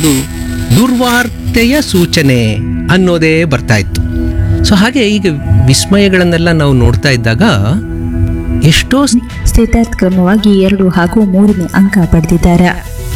ಒಂದು ದುರ್ವಾರ್ತೆಯ ಸೂಚನೆ ಅನ್ನೋದೇ ಬರ್ತಾ ಇತ್ತು ಸೊ ಹಾಗೆ ಈಗ ವಿಸ್ಮಯಗಳನ್ನೆಲ್ಲ ನಾವು ನೋಡ್ತಾ ಇದ್ದಾಗ ಎಷ್ಟೋ ಸಿದ್ಧಾರ್ಥ್ ಕ್ರಮವಾಗಿ ಎರಡು ಹಾಗೂ ಮೂರನೇ ಅಂಕ ಪಡೆದಿದ್ದಾರೆ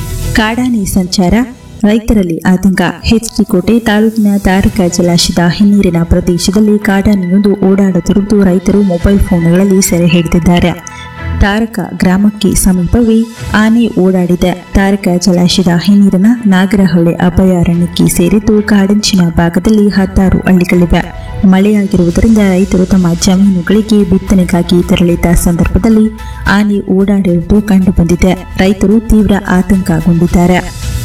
ಕಾಡಾನೆ ಸಂಚಾರ ರೈತರಲ್ಲಿ ಆತಂಕ ಹೆಚ್ಡಿ ಕೋಟೆ ತಾಲೂಕಿನ ತಾರಕ ಜಲಾಶಯದ ಹಿನ್ನೀರಿನ ಪ್ರದೇಶದಲ್ಲಿ ಕಾಡಾನೆಯೊಂದು ಓಡಾಡುತ್ತಿರುವುದು ರೈತರು ಮೊಬೈಲ್ ಫೋನ್ಗಳಲ್ಲಿ ಸೆರೆ ಹಿಡಿದಿದ್ದಾರೆ ತಾರಕ ಗ್ರಾಮಕ್ಕೆ ಸಮೀಪವೇ ಆನೆ ಓಡಾಡಿದೆ ತಾರಕ ಜಲಾಶಯದ ಹಿನ್ನೀರಿನ ನಾಗರಹೊಳೆ ಅಭಯಾರಣ್ಯಕ್ಕೆ ಸೇರಿದ್ದು ಕಾಡಂಚಿನ ಭಾಗದಲ್ಲಿ ಹತ್ತಾರು ಹಳ್ಳಿಗಳಿವೆ ಮಳೆಯಾಗಿರುವುದರಿಂದ ರೈತರು ತಮ್ಮ ಜಮೀನುಗಳಿಗೆ ಬಿತ್ತನೆಗಾಗಿ ತೆರಳಿದ್ದ ಸಂದರ್ಭದಲ್ಲಿ ಆನೆ ಓಡಾಡಿರುವುದು ಕಂಡುಬಂದಿದೆ ರೈತರು ತೀವ್ರ ಆತಂಕಗೊಂಡಿದ್ದಾರೆ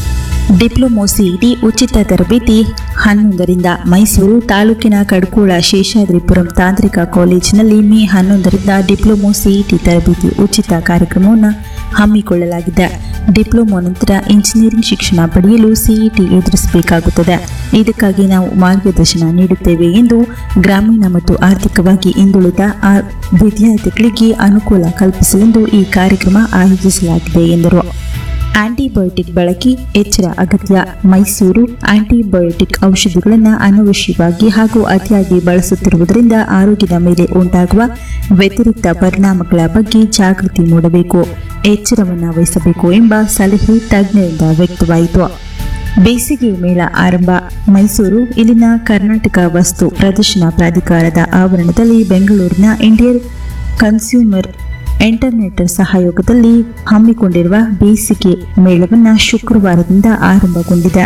ಡಿಪ್ಲೊಮೊ ಸಿಇಟಿ ಉಚಿತ ತರಬೇತಿ ಹನ್ನೊಂದರಿಂದ ಮೈಸೂರು ತಾಲೂಕಿನ ಕಡ್ಕೋಳ ಶೇಷಾದ್ರಿಪುರಂ ತಾಂತ್ರಿಕ ಕಾಲೇಜಿನಲ್ಲಿ ಮೇ ಹನ್ನೊಂದರಿಂದ ಡಿಪ್ಲೊಮೊ ಸಿಇಟಿ ತರಬೇತಿ ಉಚಿತ ಕಾರ್ಯಕ್ರಮವನ್ನು ಹಮ್ಮಿಕೊಳ್ಳಲಾಗಿದೆ ಡಿಪ್ಲೊಮೊ ನಂತರ ಇಂಜಿನಿಯರಿಂಗ್ ಶಿಕ್ಷಣ ಪಡೆಯಲು ಸಿಇಟಿ ಎದುರಿಸಬೇಕಾಗುತ್ತದೆ ಇದಕ್ಕಾಗಿ ನಾವು ಮಾರ್ಗದರ್ಶನ ನೀಡುತ್ತೇವೆ ಎಂದು ಗ್ರಾಮೀಣ ಮತ್ತು ಆರ್ಥಿಕವಾಗಿ ಹಿಂದುಳಿದ ಆ ವಿದ್ಯಾರ್ಥಿಗಳಿಗೆ ಅನುಕೂಲ ಕಲ್ಪಿಸಲೆಂದು ಈ ಕಾರ್ಯಕ್ರಮ ಆಯೋಜಿಸಲಾಗಿದೆ ಎಂದರು ಆಂಟಿಬಯೋಟಿಕ್ ಬಳಕೆ ಎಚ್ಚರ ಅಗತ್ಯ ಮೈಸೂರು ಆಂಟಿಬಯೋಟಿಕ್ ಔಷಧಿಗಳನ್ನು ಅನವಶ್ಯವಾಗಿ ಹಾಗೂ ಅತಿಯಾಗಿ ಬಳಸುತ್ತಿರುವುದರಿಂದ ಆರೋಗ್ಯದ ಮೇಲೆ ಉಂಟಾಗುವ ವ್ಯತಿರಿಕ್ತ ಪರಿಣಾಮಗಳ ಬಗ್ಗೆ ಜಾಗೃತಿ ಮೂಡಬೇಕು ಎಚ್ಚರವನ್ನು ವಹಿಸಬೇಕು ಎಂಬ ಸಲಹೆ ತಜ್ಞರಿಂದ ವ್ಯಕ್ತವಾಯಿತು ಬೇಸಿಗೆ ಮೇಳ ಆರಂಭ ಮೈಸೂರು ಇಲ್ಲಿನ ಕರ್ನಾಟಕ ವಸ್ತು ಪ್ರದರ್ಶನ ಪ್ರಾಧಿಕಾರದ ಆವರಣದಲ್ಲಿ ಬೆಂಗಳೂರಿನ ಇಂಡಿಯನ್ ಕನ್ಸ್ಯೂಮರ್ ಇಂಟರ್ನೆಟ್ ಸಹಯೋಗದಲ್ಲಿ ಹಮ್ಮಿಕೊಂಡಿರುವ ಬೇಸಿಗೆ ಮೇಳವನ್ನು ಶುಕ್ರವಾರದಿಂದ ಆರಂಭಗೊಂಡಿದೆ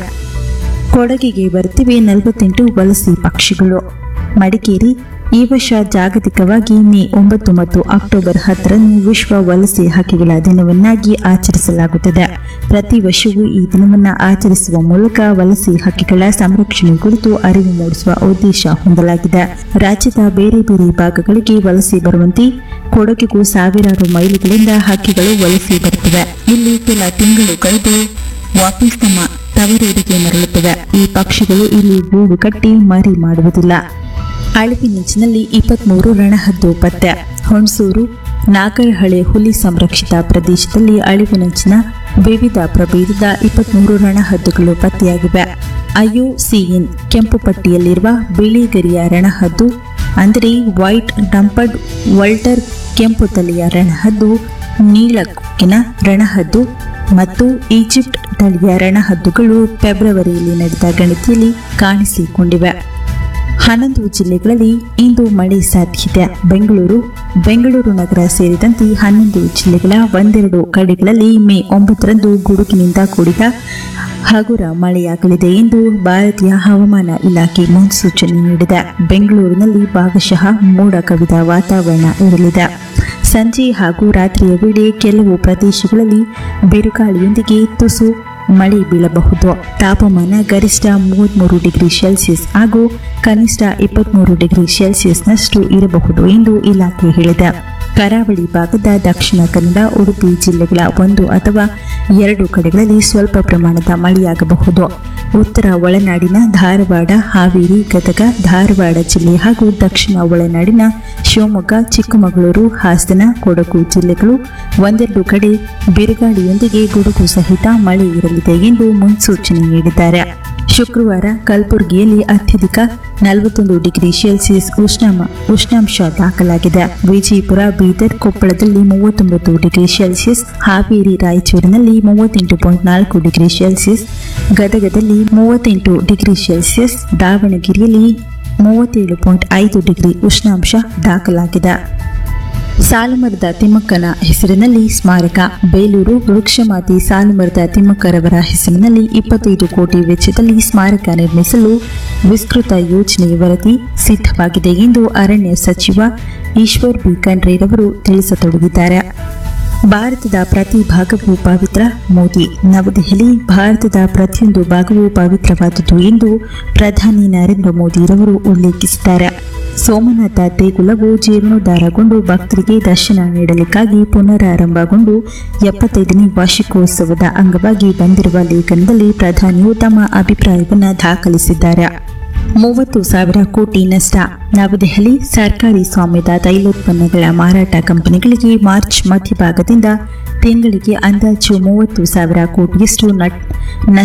ಕೊಡಗಿಗೆ ಬರುತ್ತಿವೆ ನಲವತ್ತೆಂಟು ವಲಸೆ ಪಕ್ಷಿಗಳು ಮಡಿಕೇರಿ ಈ ವರ್ಷ ಜಾಗತಿಕವಾಗಿ ಮೇ ಒಂಬತ್ತು ಮತ್ತು ಅಕ್ಟೋಬರ್ ಹತ್ತರಂದು ವಿಶ್ವ ವಲಸೆ ಹಕ್ಕಿಗಳ ದಿನವನ್ನಾಗಿ ಆಚರಿಸಲಾಗುತ್ತದೆ ಪ್ರತಿ ವರ್ಷವೂ ಈ ದಿನವನ್ನು ಆಚರಿಸುವ ಮೂಲಕ ವಲಸೆ ಹಕ್ಕಿಗಳ ಸಂರಕ್ಷಣೆ ಕುರಿತು ಅರಿವು ಮೂಡಿಸುವ ಉದ್ದೇಶ ಹೊಂದಲಾಗಿದೆ ರಾಜ್ಯದ ಬೇರೆ ಬೇರೆ ಭಾಗಗಳಿಗೆ ವಲಸೆ ಬರುವಂತೆ ಕೊಡಗಿಗೂ ಸಾವಿರಾರು ಮೈಲುಗಳಿಂದ ಹಕ್ಕಿಗಳು ವಲಸೆ ಬರುತ್ತವೆ ಇಲ್ಲಿ ಕೆಲ ತಿಂಗಳು ಕಳೆದು ವಾಪಸ್ ತಮ್ಮ ತವರೂರಿಗೆ ಮರಳುತ್ತವೆ ಈ ಪಕ್ಷಿಗಳು ಇಲ್ಲಿ ಗೂಡು ಕಟ್ಟಿ ಮರಿ ಮಾಡುವುದಿಲ್ಲ ಅಳಿವಿನಂಚಿನಲ್ಲಿ ಇಪ್ಪತ್ಮೂರು ರಣಹದ್ದು ಪತ್ತೆ ಹುಣಸೂರು ನಾಗರಹಳೆ ಹುಲಿ ಸಂರಕ್ಷಿತ ಪ್ರದೇಶದಲ್ಲಿ ಅಳಿವಿನಂಚಿನ ವಿವಿಧ ಪ್ರಭೇದದ ಇಪ್ಪತ್ಮೂರು ರಣಹದ್ದುಗಳು ಪತ್ತೆಯಾಗಿವೆ ಐಯುಸಿಎನ್ ಕೆಂಪು ಪಟ್ಟಿಯಲ್ಲಿರುವ ಬಿಳಿಗರಿಯ ರಣಹದ್ದು ಅಂದರೆ ವೈಟ್ ಡಂಪಡ್ ವಲ್ಟರ್ ಕೆಂಪು ತಲೆಯ ರಣಹದ್ದು ನೀಲಕ್ಕಿನ ರಣಹದ್ದು ಮತ್ತು ಈಜಿಪ್ಟ್ ತಳಿಯ ರಣಹದ್ದುಗಳು ಫೆಬ್ರವರಿಯಲ್ಲಿ ನಡೆದ ಗಣತಿಯಲ್ಲಿ ಕಾಣಿಸಿಕೊಂಡಿವೆ ಹನ್ನೊಂದು ಜಿಲ್ಲೆಗಳಲ್ಲಿ ಇಂದು ಮಳೆ ಸಾಧ್ಯತೆ ಬೆಂಗಳೂರು ಬೆಂಗಳೂರು ನಗರ ಸೇರಿದಂತೆ ಹನ್ನೊಂದು ಜಿಲ್ಲೆಗಳ ಒಂದೆರಡು ಕಡೆಗಳಲ್ಲಿ ಮೇ ಒಂಬತ್ತರಂದು ಗುಡುಗಿನಿಂದ ಕೂಡಿದ ಹಗುರ ಮಳೆಯಾಗಲಿದೆ ಎಂದು ಭಾರತೀಯ ಹವಾಮಾನ ಇಲಾಖೆ ಮುನ್ಸೂಚನೆ ನೀಡಿದೆ ಬೆಂಗಳೂರಿನಲ್ಲಿ ಭಾಗಶಃ ಮೋಡ ಕವಿದ ವಾತಾವರಣ ಇರಲಿದೆ ಸಂಜೆ ಹಾಗೂ ರಾತ್ರಿಯ ವೇಳೆ ಕೆಲವು ಪ್ರದೇಶಗಳಲ್ಲಿ ಬಿರುಗಾಳಿಯೊಂದಿಗೆ ತುಸು ಮಳೆ ಬೀಳಬಹುದು ತಾಪಮಾನ ಗರಿಷ್ಠ ಮೂವತ್ತ್ಮೂರು ಡಿಗ್ರಿ ಸೆಲ್ಸಿಯಸ್ ಹಾಗೂ ಕನಿಷ್ಠ ಇಪ್ಪತ್ತ್ಮೂರು ಡಿಗ್ರಿ ಸೆಲ್ಸಿಯಸ್ನಷ್ಟು ಇರಬಹುದು ಎಂದು ಇಲಾಖೆ ಹೇಳಿದೆ ಕರಾವಳಿ ಭಾಗದ ದಕ್ಷಿಣ ಕನ್ನಡ ಉಡುಪಿ ಜಿಲ್ಲೆಗಳ ಒಂದು ಅಥವಾ ಎರಡು ಕಡೆಗಳಲ್ಲಿ ಸ್ವಲ್ಪ ಪ್ರಮಾಣದ ಮಳೆಯಾಗಬಹುದು ಉತ್ತರ ಒಳನಾಡಿನ ಧಾರವಾಡ ಹಾವೇರಿ ಗದಗ ಧಾರವಾಡ ಜಿಲ್ಲೆ ಹಾಗೂ ದಕ್ಷಿಣ ಒಳನಾಡಿನ ಶಿವಮೊಗ್ಗ ಚಿಕ್ಕಮಗಳೂರು ಹಾಸನ ಕೊಡಗು ಜಿಲ್ಲೆಗಳು ಒಂದೆರಡು ಕಡೆ ಬಿರುಗಾಳಿಯೊಂದಿಗೆ ಗುಡುಗು ಸಹಿತ ಮಳೆ ಇರಲಿದೆ ಎಂದು ಮುನ್ಸೂಚನೆ ನೀಡಿದ್ದಾರೆ ಶುಕ್ರವಾರ ಕಲಬುರಗಿಯಲ್ಲಿ ಅತ್ಯಧಿಕ ನಲವತ್ತೊಂದು ಡಿಗ್ರಿ ಸೆಲ್ಸಿಯಸ್ ಉಷ್ಣಾಮ ಉಷ್ಣಾಂಶ ದಾಖಲಾಗಿದೆ ವಿಜಯಪುರ ಬೀದರ್ ಕೊಪ್ಪಳದಲ್ಲಿ ಮೂವತ್ತೊಂಬತ್ತು ಡಿಗ್ರಿ ಸೆಲ್ಸಿಯಸ್ ಹಾವೇರಿ ರಾಯಚೂರಿನಲ್ಲಿ ಮೂವತ್ತೆಂಟು ಪಾಯಿಂಟ್ ನಾಲ್ಕು ಡಿಗ್ರಿ ಸೆಲ್ಸಿಯಸ್ ಗದಗದಲ್ಲಿ ಮೂವತ್ತೆಂಟು ಡಿಗ್ರಿ ಸೆಲ್ಸಿಯಸ್ ದಾವಣಗೆರೆಯಲ್ಲಿ ಮೂವತ್ತೇಳು ಪಾಯಿಂಟ್ ಐದು ಡಿಗ್ರಿ ಉಷ್ಣಾಂಶ ದಾಖಲಾಗಿದೆ ಸಾಲುಮರದ ತಿಮ್ಮಕ್ಕನ ಹೆಸರಿನಲ್ಲಿ ಸ್ಮಾರಕ ಬೇಲೂರು ವೃಕ್ಷಮಾತೆ ಸಾಲುಮರದ ತಿಮ್ಮಕ್ಕರವರ ಹೆಸರಿನಲ್ಲಿ ಇಪ್ಪತ್ತೈದು ಕೋಟಿ ವೆಚ್ಚದಲ್ಲಿ ಸ್ಮಾರಕ ನಿರ್ಮಿಸಲು ವಿಸ್ತೃತ ಯೋಜನೆ ವರದಿ ಸಿದ್ಧವಾಗಿದೆ ಎಂದು ಅರಣ್ಯ ಸಚಿವ ಈಶ್ವರ್ ಬಿ ಖಂಡ್ರೆರವರು ತಿಳಿಸತೊಡಗಿದ್ದಾರೆ ಭಾರತದ ಪ್ರತಿ ಭಾಗವೂ ಪವಿತ್ರ ಮೋದಿ ನವದೆಹಲಿ ಭಾರತದ ಪ್ರತಿಯೊಂದು ಭಾಗವೂ ಪವಿತ್ರವಾದುದು ಎಂದು ಪ್ರಧಾನಿ ನರೇಂದ್ರ ಮೋದಿರವರು ಉಲ್ಲೇಖಿಸಿದ್ದಾರೆ ಸೋಮನಾಥ ದೇಗುಲವು ಜೀರ್ಣೋದ್ಧಾರಗೊಂಡು ಭಕ್ತರಿಗೆ ದರ್ಶನ ನೀಡಲಿಕ್ಕಾಗಿ ಪುನರಾರಂಭಗೊಂಡು ಎಪ್ಪತ್ತೈದನೇ ವಾರ್ಷಿಕೋತ್ಸವದ ಅಂಗವಾಗಿ ಬಂದಿರುವ ಲೇಖನದಲ್ಲಿ ಪ್ರಧಾನಿಯು ತಮ್ಮ ಅಭಿಪ್ರಾಯವನ್ನು ದಾಖಲಿಸಿದ್ದಾರೆ ಮೂವತ್ತು ಸಾವಿರ ಕೋಟಿ ನಷ್ಟ ನವದೆಹಲಿ ಸರ್ಕಾರಿ ಸ್ವಾಮ್ಯದ ತೈಲೋತ್ಪನ್ನಗಳ ಮಾರಾಟ ಕಂಪನಿಗಳಿಗೆ ಮಾರ್ಚ್ ಮಧ್ಯಭಾಗದಿಂದ ತಿಂಗಳಿಗೆ ಅಂದಾಜು ಮೂವತ್ತು ಸಾವಿರ ಕೋಟಿಯಷ್ಟು ನಟ್